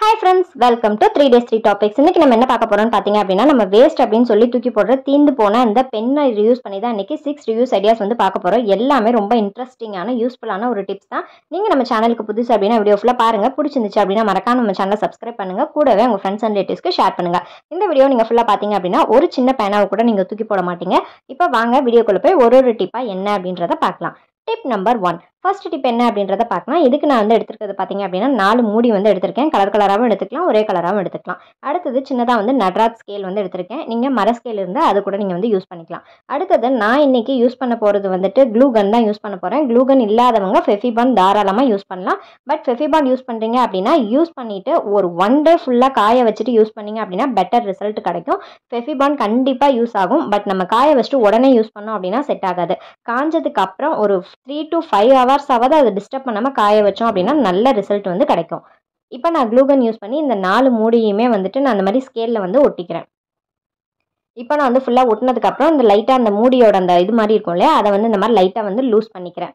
hi friends welcome to three days three topics இன்னைக்கு நம்ம என்ன பார்க்க போறோம்னு பார்த்தீங்க அப்படின்னா நம்ம வேஸ்ட் அப்படின்னு சொல்லி தூக்கி போடுற தீந்து போன அந்த பெண்ணை ரியூஸ் பண்ணி தான் இன்னைக்கு சிக்ஸ் ரிவ்யூஸ் ஐடியாஸ் வந்து பார்க்க போறோம் எல்லாமே ரொம்ப இன்ட்ரெஸ்டிங்கான யூஸ்ஃபுல்லான ஒரு டிப்ஸ் தான் நீங்க நம்ம சேனலுக்கு புதுசு அப்படின்னா வீடியோ ஃபுல்லாக பாருங்க பிடிச்சிருந்துச்சு அப்படின்னா மறக்காம நம்ம சேனலை சப்ஸ்கிரைப் பண்ணுங்க கூடவே உங்க ஃப்ரெண்ட்ஸ் அண்ட் ரிலேட்டிவ்ஸ்க்கு ஷேர் பண்ணுங்க இந்த வீடியோ நீங்க ஃபுல்லாக பார்த்தீங்க அப்படின்னா ஒரு சின்ன பேனாவை கூட நீங்க தூக்கி போட மாட்டீங்க இப்போ வாங்க வீடியோக்குள்ள போய் ஒரு ஒரு டிப்பா என்ன அப்படின்றத பார்க்கலாம் tip number one first tip என்ன அப்படின்றத பார்க்கலாம் இதுக்கு நான் வந்து எடுத்துருக்கிறது பார்த்தீங்க அப்படின்னா நாலு மூடி வந்து எடுத்திருக்கேன் கலர் கலராகவும் எடுத்துக்கலாம் ஒரே கலராகவும் எடுத்துக்கலாம் அடுத்தது சின்னதாக வந்து நட்ராஜ் ஸ்கேல் வந்து எடுத்திருக்கேன் நீங்கள் மர ஸ்கேல் இருந்தால் அது கூட நீங்கள் வந்து யூஸ் பண்ணிக்கலாம் அடுத்தது நான் இன்னைக்கு யூஸ் பண்ண போகிறது வந்துட்டு க்ளூ கன் தான் யூஸ் பண்ண போகிறேன் க்ளூ கன் இல்லாதவங்க ஃபெஃபிபான் தாராளமாக யூஸ் பண்ணலாம் பட் ஃபெஃபிபான் யூஸ் பண்ணுறீங்க அப்படின்னா யூஸ் பண்ணிவிட்டு ஒரு ஒன் டே ஃபுல்லாக காய வச்சுட்டு யூஸ் பண்ணீங்க அப்படின்னா பெட்டர் ரிசல்ட் கிடைக்கும் ஃபெஃபிபான் கண்டிப்பாக யூஸ் ஆகும் பட் நம்ம காய வச்சுட்டு உடனே யூஸ் பண்ணோம் அப்படின்னா செட் ஆகாது காஞ்சதுக்கு அப்புறம் ஒரு த்ரீ டு ஃபைவ் ஹவர்ஸ் ஆவது அதை டிஸ்டர்ப் பண்ணாமல் காய வச்சோம் அப்படின்னா நல்ல ரிசல்ட் வந்து கிடைக்கும் இப்போ நான் க்ளூகன் யூஸ் பண்ணி இந்த நாலு மூடியுமே வந்துட்டு நான் அந்த மாதிரி ஸ்கேலில் வந்து ஒட்டிக்கிறேன் இப்போ நான் வந்து ஃபுல்லாக ஒட்டினதுக்கப்புறம் இந்த லைட்டாக அந்த மூடியோட அந்த இது மாதிரி இருக்கும் இல்லையா அதை வந்து இந்த மாதிரி லைட்டாக வந்து லூஸ் பண்ணிக்கிறேன்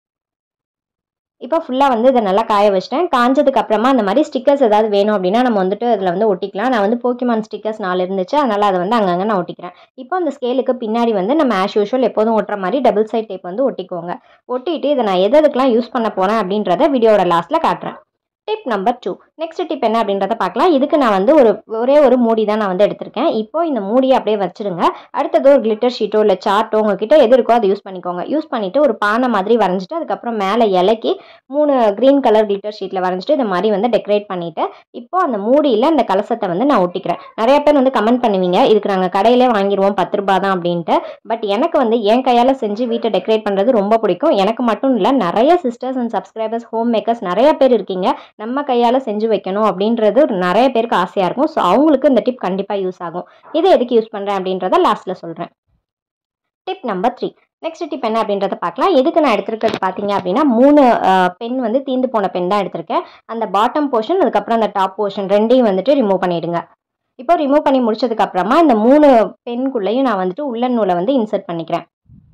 இப்போ ஃபுல்லாக வந்து இதை நல்லா காய வச்சிட்டேன் காஞ்சதுக்கு அப்புறமா அந்த மாதிரி ஸ்டிக்கர்ஸ் ஏதாவது வேணும் அப்படின்னா நம்ம வந்துட்டு அதில் வந்து ஒட்டிக்கலாம் நான் வந்து போக்கிமான் ஸ்டிக்கர்ஸ் நாலு இருந்துச்சு அதனால் அதை வந்து அங்கங்கே நான் ஒட்டிக்கிறேன் இப்போ அந்த ஸ்கேலுக்கு பின்னாடி வந்து நம்ம ஆஸ் யூஷுவல் எப்போதும் ஒட்டுற மாதிரி டபுள் சைட் டேப் வந்து ஒட்டிக்கோங்க ஒட்டிட்டு இதை நான் எது எதுக்கெல்லாம் யூஸ் பண்ண போகிறேன் அப்படின்றத வீடியோட லாஸ்ட்டில் காட்டுறேன் tip number two next tip என்ன அப்படின்றத பார்க்கலாம் இதுக்கு நான் வந்து ஒரு ஒரே ஒரு மூடி தான் நான் வந்து எடுத்திருக்கேன் இப்போ இந்த மூடியை அப்படியே வச்சிருங்க அடுத்தது ஒரு கிளிட்டர் ஷீட்டோ இல்லை சார்ட்டோ உங்ககிட்ட எது இருக்கோ அதை யூஸ் பண்ணிக்கோங்க யூஸ் பண்ணிவிட்டு ஒரு பானை மாதிரி வரைஞ்சிட்டு அதுக்கப்புறம் மேலே இலக்கி மூணு க்ரீன் கலர் கிளிட்டர் ஷீட்டில் வரைஞ்சிட்டு இந்த மாதிரி வந்து டெக்கரேட் பண்ணிவிட்டு இப்போ அந்த மூடியில் அந்த கலசத்தை வந்து நான் ஒட்டிக்கிறேன் நிறைய பேர் வந்து கமெண்ட் பண்ணுவீங்க இதுக்கு நாங்கள் கடையிலே வாங்கிடுவோம் பத்து ரூபா தான் அப்படின்ட்டு பட் எனக்கு வந்து என் கையால் செஞ்சு வீட்டை டெக்கரேட் பண்ணுறது ரொம்ப பிடிக்கும் எனக்கு மட்டும் இல்லை நிறைய sisters and subscribers home makers நிறைய பேர் இருக்கீங்க நம்ம கையால் செஞ்சு வைக்கணும் அப்படின்றது நிறைய பேருக்கு ஆசையாக இருக்கும் ஸோ அவங்களுக்கு இந்த டிப் கண்டிப்பாக யூஸ் ஆகும் இதை எதுக்கு யூஸ் பண்ணுறேன் அப்படின்றத லாஸ்ட்டில் சொல்கிறேன் tip number three next tip என்ன அப்படின்றத பார்க்கலாம் எதுக்கு நான் எடுத்திருக்கிறது பார்த்தீங்க அப்படின்னா மூணு பென் வந்து தீந்து போன பென் தான் எடுத்திருக்கேன் அந்த பாட்டம் போர்ஷன் அதுக்கப்புறம் அந்த டாப் போர்ஷன் ரெண்டையும் வந்துட்டு ரிமூவ் பண்ணிடுங்க இப்போ ரிமூவ் பண்ணி முடிச்சதுக்கு அப்புறமா இந்த மூணு பென்குள்ளேயும் நான் வந்துட்டு உள்ளன் நூலை வந்து இன்சர்ட் பண்ணிக்கிறேன்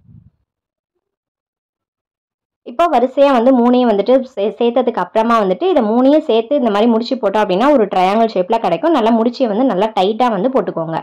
இப்போ வரிசையாக வந்து மூணையும் வந்துட்டு சே சேர்த்ததுக்கு அப்புறமா வந்துட்டு இதை மூணையும் சேர்த்து இந்த மாதிரி முடிச்சு போட்டோம் அப்படின்னா ஒரு ட்ரையாங்கிள் ஷேப்பில் கிடைக்கும் நல்லா முடிச்சியை வந்து நல்லா டைட்டாக வந்து போட்டுக்கோங்க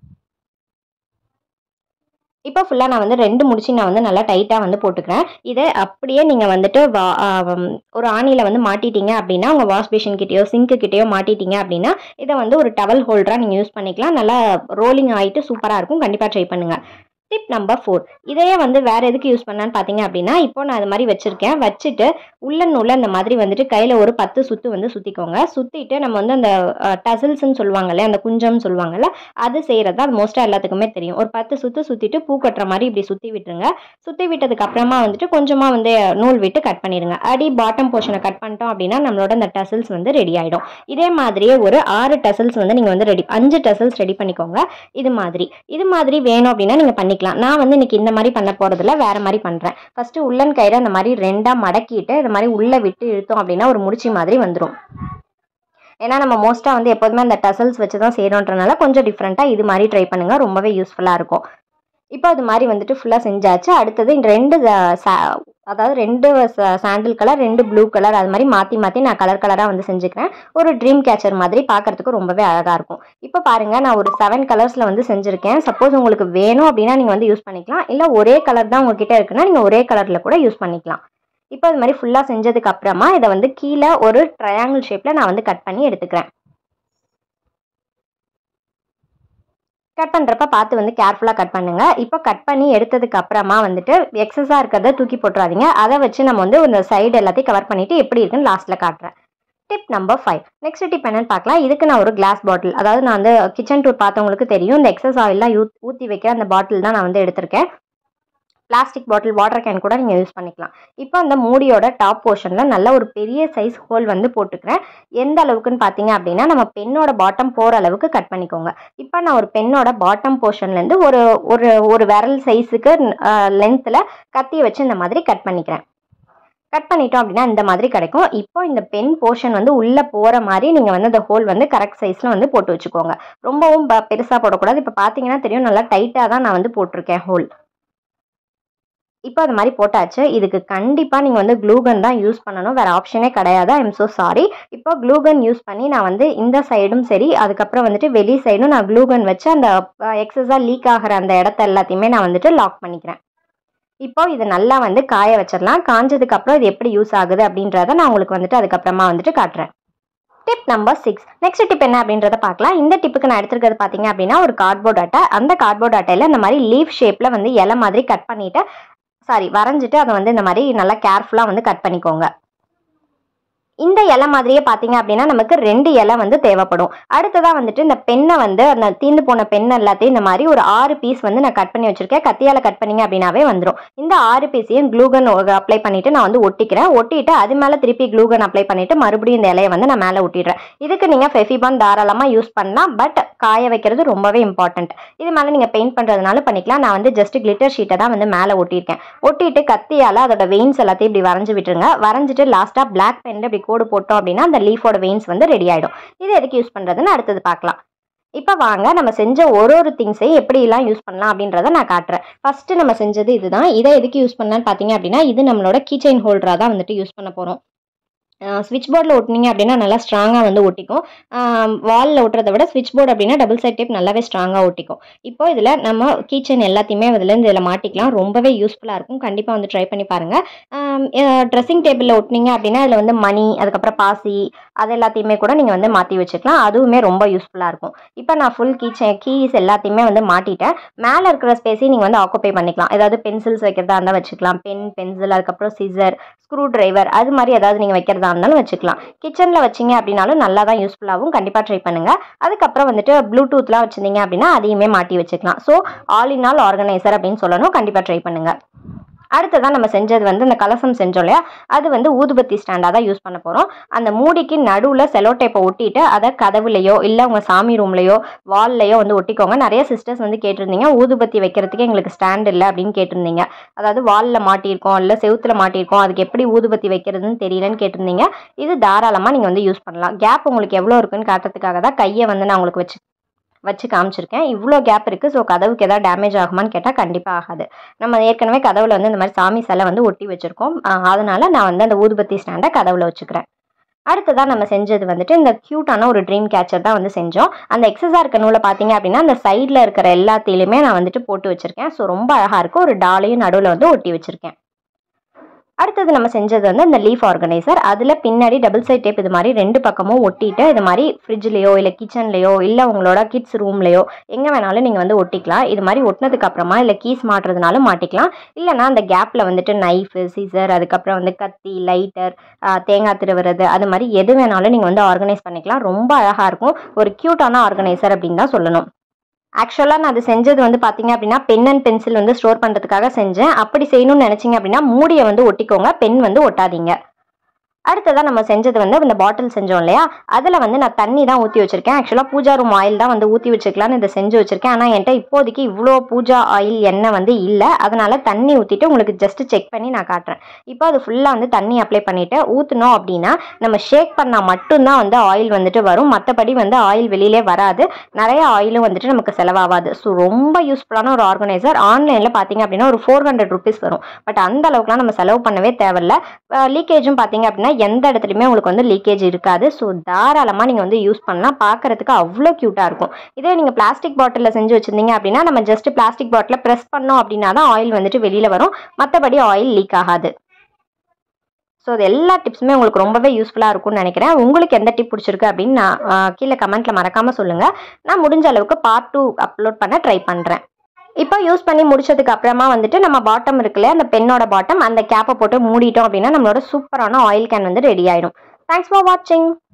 இப்போ ஃபுல்லாக நான் வந்து ரெண்டு முடிச்சு நான் வந்து நல்லா டைட்டாக வந்து போட்டுக்கிறேன் இதை அப்படியே நீங்கள் வந்துட்டு வா ஒரு ஆணியில் வந்து மாட்டிட்டீங்க அப்படின்னா உங்கள் வாஷ் பேஷன் கிட்டேயோ சிங்க்கு கிட்டேயோ மாட்டிட்டீங்க அப்படின்னா இதை வந்து ஒரு டவல் ஹோல்டராக நீங்கள் யூஸ் பண்ணிக்கலாம் நல்லா ரோலிங் ஆகிட்டு சூப்பராக இருக்கும் கண்டிப்பாக ட்ரை பண்ணுங்கள் டிப் நம்பர் ஃபோர் இதையே வந்து வேறு எதுக்கு யூஸ் பண்ணான்னு பார்த்தீங்க அப்படின்னா இப்போ நான் அது மாதிரி வச்சுருக்கேன் வச்சுட்டு உள்ளன் உள்ள இந்த மாதிரி வந்துட்டு கையில் ஒரு பத்து சுற்று வந்து சுற்றிக்கோங்க சுற்றிட்டு நம்ம வந்து அந்த டசில்ஸ்ன்னு சொல்லுவாங்கல்ல அந்த குஞ்சம்னு சொல்லுவாங்கல்ல அது செய்கிறது தான் மோஸ்ட்டாக எல்லாத்துக்குமே தெரியும் ஒரு பத்து சுற்று சுற்றிட்டு பூ கட்டுற மாதிரி இப்படி சுற்றி விட்டுருங்க சுற்றி விட்டதுக்கு அப்புறமா வந்துட்டு கொஞ்சமாக வந்து நூல் விட்டு கட் பண்ணிடுங்க அடி பாட்டம் போர்ஷனை கட் பண்ணிட்டோம் அப்படின்னா நம்மளோட அந்த டசில்ஸ் வந்து ரெடி ஆகிடும் இதே மாதிரியே ஒரு ஆறு டசில்ஸ் வந்து நீங்கள் வந்து ரெடி அஞ்சு டசில்ஸ் ரெடி பண்ணிக்கோங்க இது மாதிரி இது மாதிரி வேணும் அப்படின்னா நீங்கள் பண்ணி பண்ணிக்கலாம் நான் வந்து இன்னைக்கு இந்த மாதிரி பண்ண போகிறதுல வேற மாதிரி பண்ணுறேன் ஃபஸ்ட்டு உள்ளன் கயிறை அந்த மாதிரி ரெண்டாக மடக்கிட்டு இந்த மாதிரி உள்ளே விட்டு இழுத்தோம் அப்படின்னா ஒரு முடிச்சி மாதிரி வந்துடும் ஏன்னா நம்ம மோஸ்ட்டாக வந்து எப்போதுமே அந்த டசல்ஸ் வச்சு தான் செய்கிறோன்றனால கொஞ்சம் டிஃப்ரெண்ட்டாக இது மாதிரி ட்ரை பண்ணுங்கள் ரொம்பவே யூஸ்ஃபுல்லாக இருக்கும் இப்போ அது மாதிரி வந்துட்டு ஃபுல்லாக செஞ்சாச்சு அடுத்தது இந்த ரெண்டு அதாவது ரெண்டு சாண்டில் கலர் ரெண்டு ப்ளூ கலர் அது மாதிரி மாற்றி மாற்றி நான் கலர் கலராக வந்து செஞ்சுக்கிறேன் ஒரு ட்ரீம் கேச்சர் மாதிரி பார்க்குறதுக்கு ரொம்பவே அழகாக இருக்கும் இப்போ பாருங்கள் நான் ஒரு செவன் கலர்ஸில் வந்து செஞ்சுருக்கேன் சப்போஸ் உங்களுக்கு வேணும் அப்படின்னா நீங்கள் வந்து யூஸ் பண்ணிக்கலாம் இல்லை ஒரே கலர் தான் உங்ககிட்ட இருக்குன்னா நீங்கள் ஒரே கலரில் கூட யூஸ் பண்ணிக்கலாம் இப்போ அது மாதிரி ஃபுல்லாக செஞ்சதுக்கு அப்புறமா இதை வந்து கீழே ஒரு ட்ரையாங்கிள் ஷேப்பில் நான் வந்து கட் பண்ணி எடுத்துக்கிறேன் கட் பண்ணுறப்ப பார்த்து வந்து கேர்ஃபுல்லாக கட் பண்ணுங்கள் இப்போ கட் பண்ணி எடுத்ததுக்கு அப்புறமா வந்துட்டு எக்ஸஸாக இருக்கிறத தூக்கி போட்டுறாதீங்க அதை வச்சு நம்ம வந்து இந்த சைடு எல்லாத்தையும் கவர் பண்ணிவிட்டு எப்படி இருக்குன்னு லாஸ்ட்டில் காட்டுறேன் tip number five next tip என்னன்னு பார்க்கலாம் இதுக்கு நான் ஒரு கிளாஸ் பாட்டில் அதாவது நான் வந்து கிச்சன் டூர் பார்த்தவங்களுக்கு தெரியும் இந்த எக்ஸஸ் ஆயிலாம் யூ ஊற்றி வைக்க அந்த பாட்டில் தான் நான் வந்து எடுத்திருக்கேன் பிளாஸ்டிக் பாட்டில் வாட்டர் கேன் கூட நீங்கள் யூஸ் பண்ணிக்கலாம் இப்போ அந்த மூடியோட டாப் போர்ஷனில் நல்ல ஒரு பெரிய சைஸ் ஹோல் வந்து போட்டுக்கிறேன் எந்த அளவுக்குன்னு பார்த்தீங்க அப்படின்னா நம்ம பெண்ணோட பாட்டம் போகிற அளவுக்கு கட் பண்ணிக்கோங்க இப்போ நான் ஒரு பெண்ணோட பாட்டம் போர்ஷன்லேருந்து ஒரு ஒரு ஒரு விரல் சைஸுக்கு லென்த்தில் கத்தியை வச்சு இந்த மாதிரி கட் பண்ணிக்கிறேன் கட் பண்ணிட்டோம் அப்படின்னா இந்த மாதிரி கிடைக்கும் இப்போ இந்த பென் போர்ஷன் வந்து உள்ளே போகிற மாதிரி நீங்கள் வந்து அந்த ஹோல் வந்து கரெக்ட் சைஸில் வந்து போட்டு வச்சுக்கோங்க ரொம்பவும் பெருசாக போடக்கூடாது இப்போ பார்த்தீங்கன்னா தெரியும் நல்லா டைட்டாக தான் நான் வந்து போட்டிருக்கேன் ஹோல் இப்போ அது மாதிரி போட்டாச்சு இதுக்கு கண்டிப்பாக நீங்கள் வந்து க்ளூகன் தான் யூஸ் பண்ணணும் வேறு ஆப்ஷனே கிடையாது ஐ எம் ஸோ சாரி இப்போ க்ளூகன் யூஸ் பண்ணி நான் வந்து இந்த சைடும் சரி அதுக்கப்புறம் வந்துட்டு வெளி சைடும் நான் க்ளூகன் வச்சு அந்த எக்ஸஸாக லீக் ஆகிற அந்த இடத்த எல்லாத்தையுமே நான் வந்துட்டு லாக் பண்ணிக்கிறேன் இப்போ இது நல்லா வந்து காய வச்சிடலாம் காஞ்சதுக்கு அப்புறம் இது எப்படி யூஸ் ஆகுது அப்படின்றத நான் உங்களுக்கு வந்துட்டு அதுக்கப்புறமா வந்துட்டு காட்டுறேன் tip number six next tip என்ன அப்படின்றத பார்க்கலாம் இந்த டிப்புக்கு நான் எடுத்துருக்கிறது பார்த்தீங்க அப்படின்னா ஒரு கார்ட்போர்ட் அட்டை அந்த கார்ட்போர்ட் அட்டையில் இந்த மாதிரி லீஃப் ஷேப்பில் வந்து இலை மாதிரி கட் பண்ணிவிட்டு சாரி வரைஞ்சிட்டு அதை வந்து இந்த மாதிரி நல்லா கேர்ஃபுல்லாக வந்து கட் பண்ணிக்கோங்க இந்த இலை மாதிரியே பார்த்தீங்க அப்படின்னா நமக்கு ரெண்டு இலை வந்து தேவைப்படும் அடுத்ததாக வந்துட்டு இந்த பெண்ணை வந்து அந்த தீந்து போன பெண் எல்லாத்தையும் இந்த மாதிரி ஒரு ஆறு பீஸ் வந்து நான் கட் பண்ணி வச்சிருக்கேன் கத்தியால் கட் பண்ணிங்க அப்படின்னாவே வந்துடும் இந்த ஆறு பீஸையும் க்ளூகன் அப்ளை பண்ணிட்டு நான் வந்து ஒட்டிக்கிறேன் ஒட்டிட்டு அது மேலே திருப்பி க்ளூகன் அப்ளை பண்ணிட்டு மறுபடியும் இந்த இலையை வந்து நான் மேலே ஒட்டிடுறேன் இதுக்கு நீங்கள் ஃபெஃபிபான் தாராளமாக யூஸ் பண்ணலாம் பட் காய வைக்கிறது ரொம்பவே இம்பார்ட்டன்ட் இது மேலே நீங்கள் பெயிண்ட் பண்ணுறதுனால பண்ணிக்கலாம் நான் வந்து ஜஸ்ட் கிளிட்டர் ஷீட்டை தான் வந்து மேலே ஒட்டியிருக்கேன் ஒட்டிட்டு கத்தியால் அதோட வெயின்ஸ் எல்லாத்தையும் இப்படி வரைஞ்சி விட்டுருங்க வரைஞ்சிட்டு லாஸ்ட்டாக பிளாக் பென் இப்படி கோடு போட்டோம் அப்படின்னா அந்த லீஃபோட வெயின்ஸ் வந்து ரெடி ஆகிடும் இது எதுக்கு யூஸ் பண்ணுறதுன்னு அடுத்தது பார்க்கலாம் இப்போ வாங்க நம்ம செஞ்ச ஒரு ஒரு திங்ஸையும் எப்படிலாம் யூஸ் பண்ணலாம் அப்படின்றத நான் காட்டுறேன் ஃபஸ்ட்டு நம்ம செஞ்சது இதுதான் இதை எதுக்கு யூஸ் பண்ணலான்னு பார்த்தீங்க அப்படின்னா இது நம்மளோட கீச்சைன் ஹோல்டராக தான் வந்துட்டு யூஸ் பண்ண போகிறோம் ஸ்விட்ச் போர்டில் ஒட்டினீங்க அப்படின்னா நல்லா ஸ்ட்ராங்காக வந்து ஒட்டிக்கும் வாலில் ஒட்டுறதை விட ஸ்விட்ச் போர்டு அப்படின்னா டபுள் சைட் டேப் நல்லாவே ஸ்ட்ராங்காக ஒட்டிக்கும் இப்போ இதில் நம்ம கீச்சன் எல்லாத்தையுமே இதுலேருந்து இதில் மாட்டிக்கலாம் ரொம்பவே யூஸ்ஃபுல்லாக இருக்கும் கண்டிப்பாக வந்து ட்ரை பண்ணி பாருங்கள் ட்ரெஸ்ஸிங் டேபிளில் ஒட்டினீங்க அப்படின்னா இதில் வந்து மணி அதுக்கப்புறம் பாசி அது எல்லாத்தையுமே கூட நீங்கள் வந்து மாற்றி வச்சுக்கலாம் அதுவுமே ரொம்ப யூஸ்ஃபுல்லாக இருக்கும் இப்போ நான் ஃபுல் கீச்சன் கீஸ் எல்லாத்தையுமே வந்து மாட்டிட்டேன் மேலே இருக்கிற ஸ்பேஸையும் நீங்கள் வந்து ஆக்குப்பை பண்ணிக்கலாம் ஏதாவது பென்சில்ஸ் வைக்கிறதா இருந்தால் வச்சுக்கலாம் பென் பென்சில் அதுக்கப்புறம் சிசர் ஸ்க்ரூ டிரைவர் அது மாதிரி ஏதாவது நீங்கள் வைக்கிறதா இருந்தாலும் வச்சுக்கலாம் கிச்சனில் வச்சிங்க அப்படின்னாலும் நல்லா தான் யூஸ்ஃபுல்லாகவும் கண்டிப்பாக ட்ரை பண்ணுங்கள் அதுக்கப்புறம் வந்துட்டு ப்ளூடூத்லாம் வச்சுருந்தீங்க அப்படின்னா அதையுமே மாட்டி வச்சுக்கலாம் so all in all organiser அப்படின்னு சொல்லணும் கண்டிப்பாக ட்ரை பண்ணுங்கள் அடுத்ததான் நம்ம செஞ்சது வந்து அந்த கலசம் செஞ்சோம் இல்லையா அது வந்து ஊதுபத்தி ஸ்டாண்டாக தான் யூஸ் பண்ண போகிறோம் அந்த மூடிக்கு நடுவில் செலோ டேப்பை ஒட்டிட்டு அதை கதவுலையோ இல்லை உங்கள் சாமி ரூம்லையோ வால்லையோ வந்து ஒட்டிக்கோங்க நிறைய சிஸ்டர்ஸ் வந்து கேட்டிருந்தீங்க ஊதுபத்தி வைக்கிறதுக்கு எங்களுக்கு ஸ்டாண்ட் இல்லை அப்படின்னு கேட்டிருந்தீங்க அதாவது வாலில் மாட்டியிருக்கோம் இல்லை செவுத்துல மாட்டியிருக்கோம் அதுக்கு எப்படி ஊதுபத்தி வைக்கிறதுன்னு தெரியலன்னு கேட்டிருந்தீங்க இது தாராளமாக நீங்கள் வந்து யூஸ் பண்ணலாம் கேப் உங்களுக்கு எவ்வளோ இருக்குன்னு காட்டுறதுக்காக தான் கையை வந்து நான் உங்களுக்கு வச்சு வச்சு காமிச்சிருக்கேன் இவ்வளோ கேப் இருக்குது ஸோ கதவுக்கு எதாவது டேமேஜ் ஆகுமான்னு கேட்டால் கண்டிப்பாக ஆகாது நம்ம ஏற்கனவே கதவுல வந்து இந்த மாதிரி சாமி சிலை வந்து ஒட்டி வச்சுருக்கோம் அதனால நான் வந்து அந்த ஊதுபத்தி ஸ்டாண்டை கதவுல வச்சுக்கிறேன் அடுத்ததாக நம்ம செஞ்சது வந்துட்டு இந்த க்யூட்டான ஒரு ட்ரீம் கேச்சர் தான் வந்து செஞ்சோம் அந்த எக்ஸஸாக இருக்க நூலை பார்த்தீங்க அப்படின்னா அந்த சைடில் இருக்கிற எல்லாத்தையுமே நான் வந்துட்டு போட்டு வச்சுருக்கேன் ஸோ ரொம்ப அழகாக இருக்கும் ஒரு டாலையும் நடுவில் வந்து ஒட்டி வச்சுருக்கேன் அடுத்தது நம்ம செஞ்சது வந்து அந்த லீஃப் ஆர்கனைசர் அதில் பின்னாடி டபுள் சைட் டேப் இது மாதிரி ரெண்டு பக்கமும் ஒட்டிட்டு இது மாதிரி ஃப்ரிட்ஜ்லேயோ இல்லை கிச்சன்லேயோ இல்லை உங்களோட கிட்ஸ் ரூம்லேயோ எங்கே வேணாலும் நீங்கள் வந்து ஒட்டிக்கலாம் இது மாதிரி ஒட்டினதுக்கு அப்புறமா இல்லை கீஸ் மாட்டுறதுனாலும் மாட்டிக்கலாம் இல்லைனா அந்த கேப்பில் வந்துட்டு நைஃபு சீசர் அதுக்கப்புறம் வந்து கத்தி லைட்டர் தேங்காய் திருவுறது அது மாதிரி எது வேணாலும் நீங்கள் வந்து ஆர்கனைஸ் பண்ணிக்கலாம் ரொம்ப அழகாக இருக்கும் ஒரு க்யூட்டான ஆர்கனைசர் அப்படின்னு தான் சொல்லணும் ஆக்சுவலாக நான் அது செஞ்சது வந்து பார்த்தீங்க அப்படின்னா பென் அண்ட் பென்சில் வந்து ஸ்டோர் பண்ணுறதுக்காக செஞ்சேன் அப்படி செய்யணும்னு நினச்சிங்க அப்படின்னா மூடியை வந்து ஒட்டிக்கோங்க பென் வந்து ஒட்டாதீங்க அடுத்ததாக நம்ம செஞ்சது வந்து இந்த பாட்டில் செஞ்சோம் இல்லையா அதில் வந்து நான் தண்ணி தான் ஊற்றி வச்சிருக்கேன் ஆக்சுவலாக பூஜா ரூம் ஆயில் தான் வந்து ஊற்றி வச்சுக்கலான்னு இதை செஞ்சு வச்சிருக்கேன் ஆனால் என்கிட்ட இப்போதைக்கு இவ்வளோ பூஜா ஆயில் எண்ணெய் வந்து இல்லை அதனால தண்ணி ஊற்றிட்டு உங்களுக்கு ஜஸ்ட் செக் பண்ணி நான் காட்டுறேன் இப்போ அது ஃபுல்லாக வந்து தண்ணி அப்ளை பண்ணிவிட்டு ஊற்றினோம் அப்படின்னா நம்ம ஷேக் பண்ணால் மட்டும்தான் வந்து ஆயில் வந்துட்டு வரும் மற்றபடி வந்து ஆயில் வெளியிலே வராது நிறைய ஆயிலும் வந்துட்டு நமக்கு செலவாகாது ஸோ ரொம்ப யூஸ்ஃபுல்லான ஒரு ஆர்கனைசர் ஆன்லைனில் பார்த்தீங்க அப்படின்னா ஒரு ஃபோர் ஹண்ட்ரட் ருபீஸ் வரும் பட் அந்த அளவுக்குலாம் நம்ம செலவு பண்ணவே தேவையில்ல லீக்கேஜும் பார்த்தீங்க அப்படின்னா எந்த இடத்துலையுமே உங்களுக்கு வந்து லீக்கேஜ் இருக்காது ஸோ தாராளமாக நீங்கள் வந்து யூஸ் பண்ணலாம் பார்க்கறதுக்கு அவ்வளோ க்யூட்டாக இருக்கும் இதே நீங்கள் பிளாஸ்டிக் பாட்டிலில் செஞ்சு வச்சுருந்தீங்க அப்படின்னா நம்ம ஜஸ்ட் பிளாஸ்டிக் பாட்டிலில் ப்ரெஸ் பண்ணோம் அப்படின்னா தான் ஆயில் வந்துட்டு வெளியில் வரும் மற்றபடி ஆயில் லீக் ஆகாது ஸோ அது எல்லா டிப்ஸுமே உங்களுக்கு ரொம்பவே யூஸ்ஃபுல்லாக இருக்கும்னு நினைக்கிறேன் உங்களுக்கு எந்த டிப் பிடிச்சிருக்கு அப்படின்னு நான் ஆஹ், கீழே கமெண்ட்டில் மறக்காமல் சொல்லுங்கள் நான் முடிஞ்ச அளவுக்கு பார்ட் டூ அப்லோட் பண்ண ட்ரை பண்ணுறேன் இப்போ யூஸ் பண்ணி முடிச்சதுக்கு அப்புறமா வந்துட்டு நம்ம பாட்டம் இருக்குல்ல அந்த பெண்ணோட பாட்டம் அந்த கேப்பை போட்டு மூடிட்டோம் அப்படின்னா நம்மளோட சூப்பரான ஆயில் கேன் வந்து ரெடி ஆயிடும் தேங்க்ஸ் ஃபார் வாட்சிங்